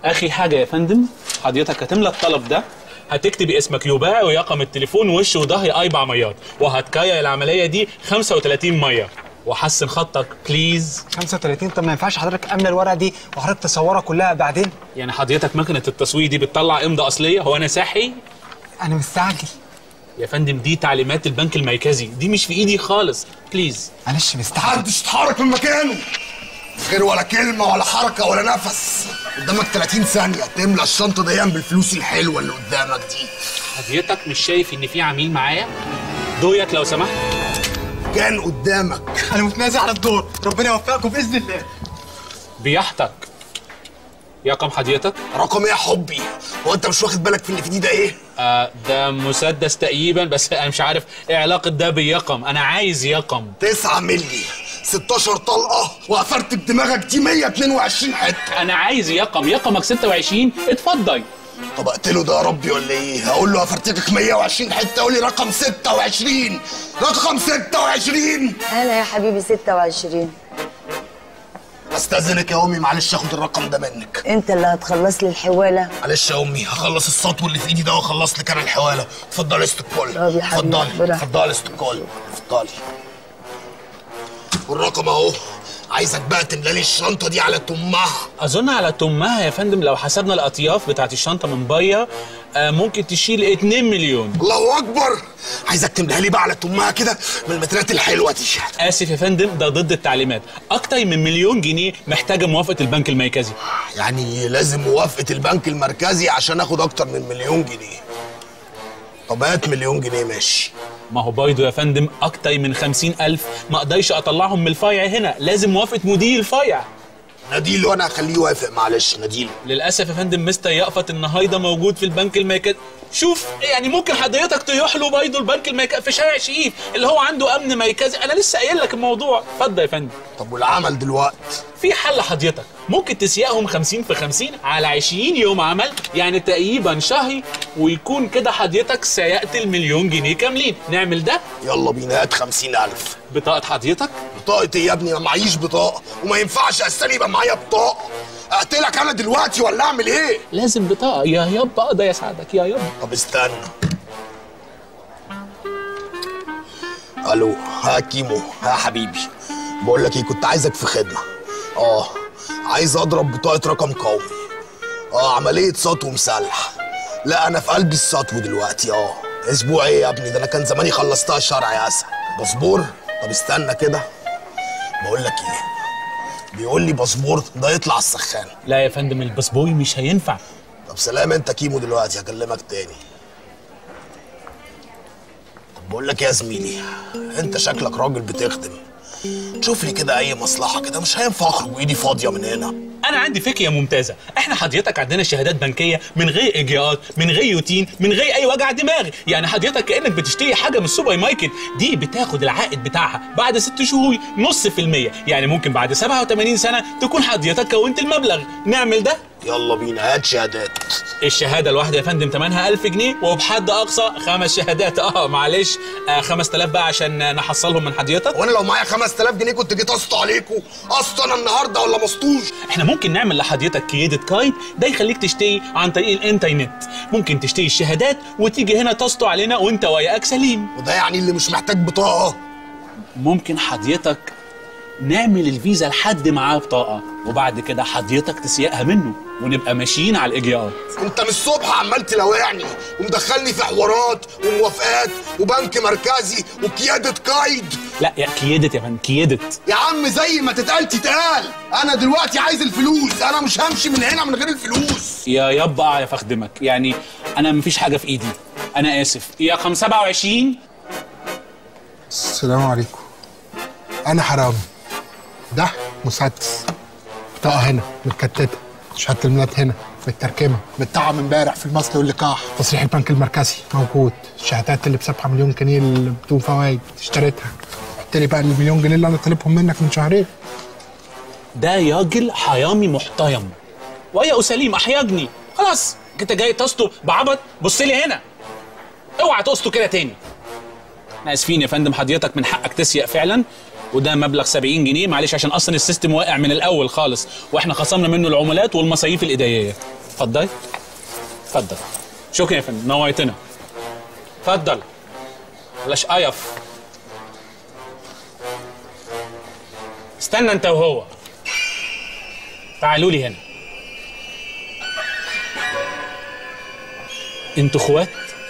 اخر حاجه يا فندم حضرتك هتملى الطلب ده هتكتب اسمك يباع ورقم التليفون وش وظهر اربع ميات وهتكرر العمليه دي 35 ميه وحسن خطك بليز 35 طب ما ينفعش حضرتك املى الورقه دي وحضرتك تصورها كلها بعدين يعني حضرتك مكنه التصوير دي بتطلع امضه اصليه هو انا صحي انا مستعجل يا فندم دي تعليمات البنك المركزي دي مش في ايدي خالص بليز معلش مستعجل محدش يتحرك من مكانه غير ولا كلمة ولا حركة ولا نفس قدامك 30 ثانية تملى الشنطة دي بالفلوس الحلوة اللي قدامك دي حضرتك مش شايف ان في عميل معايا دويك لو سمحت كان قدامك انا متنازع على الدور ربنا يوفقكم باذن الله بيحتك رقم حضرتك رقم ايه يا حبي هو انت مش واخد بالك في اللي في دي ده ايه آه ده مسدس تقريبا بس انا مش عارف ايه علاقه ده باليقم انا عايز يقم 9 مللي 16 طلقة وقفرت بدماغك دي 122 حتة انا عايز يقم يقمك 26 اتفضل طب اقتله ده يا ربي ولا ايه هقول له هفرتكك 120 حتة يقول لي رقم 26 رقم 26 هلا يا حبيبي 26 استاذنك يا امي معلش اخد الرقم ده منك انت اللي هتخلص لي الحواله معلش يا امي هخلص السطو اللي في ايدي ده واخلص لك انا الحواله اتفضلي يا ست الكل طب يا حبيبي، اتفضلي براحتك. اتفضلي يا ست الكل اتفضلي والرقم اهو عايزك بقى تملى لي الشنطه دي على تمها اظن على تمها يا فندم لو حسبنا الاطياف بتاعت الشنطه من بره آه ممكن تشيل 2 مليون الله اكبر عايزك تملاها لي بقى على تمها كده من المترات الحلوه دي اسف يا فندم ده ضد التعليمات اكتر من مليون جنيه محتاجه موافقه البنك المركزي يعني لازم موافقه البنك المركزي عشان اخد اكتر من مليون جنيه طب هات مليون جنيه ماشي ما هو برضه يا فندم اكتر من خمسين الف ما اقدرش اطلعهم من الفايع هنا لازم موافقه مدير الفايع ناديله وانا هخليه يوافق معلش ناديله للاسف يا فندم مستر يقفت النهارده موجود في البنك المركزي شوف يعني ممكن حضرتك تروح له برضه البنك المركزي في شارع شقيق اللي هو عنده امن مركزي انا لسه قايل لك الموضوع اتفضل يا فندم طب والعمل دلوقتي في حل حضرتك ممكن تسيقهم 50 في 50 على 20 يوم عمل يعني تقريبا شهر ويكون كده حضرتك سيقت المليون جنيه كاملين نعمل ده يلا بينا هات 50000 بطاقه حضرتك بطاقة ايه يا ابني ما معيش بطاقة وما ينفعش اساسا يبقى معايا بطاقة اقتلك انا دلوقتي ولا اعمل ايه؟ لازم بطاقه يا يابا اقدر يساعدك يا يابا طب استنى الو ها كيمو ها حبيبي بقول لك ايه كنت عايزك في خدمة اه عايز اضرب بطاقة رقم قومي اه عملية سطو مسلح لا انا في قلب السطو دلوقتي اه اسبوع ايه يا ابني ده انا كان زماني خلصتها شرع يا اسد باسبور طب استنى كده بقول لك ايه بيقول لي باسبور ده يطلع السخان لا يا فندم الباسبوري مش هينفع طب سلام انت كيمو دلوقتي هكلمك تاني طب بقول لك إيه يا زميلي انت شكلك راجل بتخدم شوف لي كده اي مصلحه كده مش هينفع اخرج وايدي فاضيه من هنا انا عندي فكره ممتازه احنا حضرتك عندنا شهادات بنكيه من غير اجراءات من غير روتين من غير اي وجع دماغ يعني حضرتك كانك بتشتري حاجه من السوبر ماركت دي بتاخد العائد بتاعها بعد ست شهور نص في المية يعني ممكن بعد 87 سنه تكون حضرتك كونت المبلغ نعمل ده يلا بينا هات شهادات الشهاده الواحده يا فندم ثمنها 1000 جنيه وبحد اقصى خمس شهادات اه معلش آه 5000 بقى عشان نحصلهم من حضرتك وانا لو معايا 5000 جنيه كنت جيت اسطى عليكم اسطى انا النهارده ولا مسطوش احنا ممكن نعمل لحضرتك كريدت كارد ده يخليك تشتري عن طريق الانترنت ممكن تشتري الشهادات وتيجي هنا تسطو علينا وانت ورقك سليم وده يعني اللي مش محتاج بطاقه ممكن حضرتك نعمل الفيزا لحد معاه بطاقه وبعد كده حضرتك تسيقها منه ونبقى ماشيين على الاجراءات انت من الصبح عمال تلاوعني ومدخلني في حوارات وموافقات وبنك مركزي وقياده قايد لا يا كيدت يا فندم كيدت يا عم زي ما تتقال تتقال انا دلوقتي عايز الفلوس انا مش همشي من هنا من غير الفلوس يا يابا اعرف اخدمك يعني انا مفيش حاجه في ايدي انا اسف يا رقم 27 السلام عليكم انا حرامي ده مسدس بطاقه هنا متكتته شهاده الميلاد هنا متركمه متطعم امبارح في المصل واللقاح تصريح البنك المركزي موجود الشهادات اللي بسبعة مليون جنيه اللي بدون فوائد اشتريتها قلت لي بقى المليون جنيه اللي انا طالبهم منك من شهرين ده راجل حرامي محترم ويا سليم احيجني خلاص انت جاي تسطو بعبط بص لي هنا اوعى تسطو كده تاني احنا اسفين يا فندم حضرتك من حقك تسيق فعلا وده مبلغ 70 جنيه معلش عشان اصلا السيستم واقع من الاول خالص واحنا خصمنا منه العمولات والمصاريف الاداريه اتفضل اتفضل شكرا يا فندم نورتنا اتفضل بلاش قيف استنى انت وهو تعالوا لي هنا انتوا اخوات